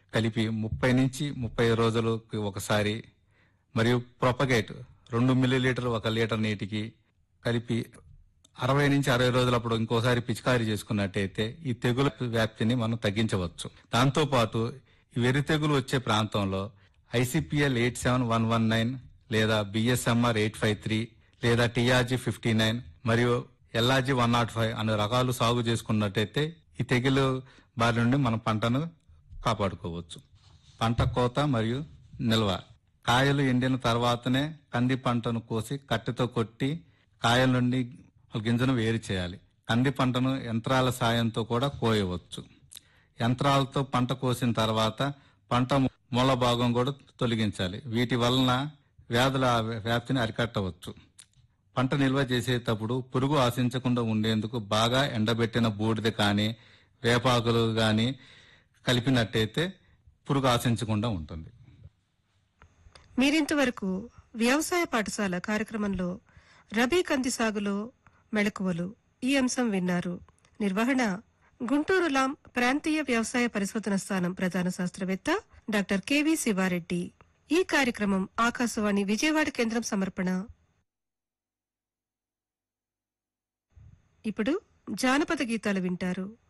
కలిపి ముప్పై నుంచి ముప్పై రోజులకు ఒకసారి మరియు ప్రొపగేట్ రెండు మిల్లీలీటర్ ఒక లీటర్ నీటికి కలిపి అరవై నుంచి అరవై రోజులప్పుడు ఇంకోసారి పిచికారీ చేసుకున్నట్టయితే ఈ తెగుల వ్యాప్తిని మనం తగ్గించవచ్చు దాంతో పాటు ఈ వెర్రి తెగులు వచ్చే ప్రాంతంలో ICPL eight seven one one nine లేదా బిఎస్ఎంఆర్ ఎయిట్ ఫైవ్ త్రీ లేదా టిఆర్జీ ఫిఫ్టీ నైన్ మరియు ఎల్ఆర్జీ వన్ నాట్ ఫైవ్ అనే రకాలు సాగు చేసుకున్నట్టయితే ఈ తెగులు బారి నుండి మన పంటను కాపాడుకోవచ్చు పంట కోత మరియు నిల్వ కాయలు ఎండిన తర్వాతనే కంది పంటను కోసి కట్టెతో కొట్టి కాయల నుండి గింజను వేరు చేయాలి కంది పంటను యంత్రాల సాయంతో కూడా కోయవచ్చు యంత్రాలతో పంట కోసిన తర్వాత పంట మూల భాగం కూడా తొలగించాలి వీటి వలన వ్యాధుల వ్యాప్తిని అరికట్టవచ్చు పంట నిల్వ చేసేటప్పుడు పురుగు ఆశించకుండా ఉండేందుకు బాగా ఎండబెట్టిన బూడిద కానీ వేపాకులు కానీ కలిపినట్టయితే పురుగు ఆశించకుండా ఉంటుంది మీరింతవరకు వ్యవసాయ పాఠశాల కార్యక్రమంలో రబీ కంది సాగులో మెళకువలు ఈ అంశం విన్నారు నిర్వహణ గుంటూరు లాం ప్రాంతీయ వ్యవసాయ పరిశోధన స్థానం ప్రధాన శాస్త్రవేత్త డాక్టర్ కెవి శివారెడ్డి ఈ కార్యక్రమం ఆకాశవాణి విజయవాడ కేంద్రం సమర్పణ ఇప్పుడు జానపద గీతాలు వింటారు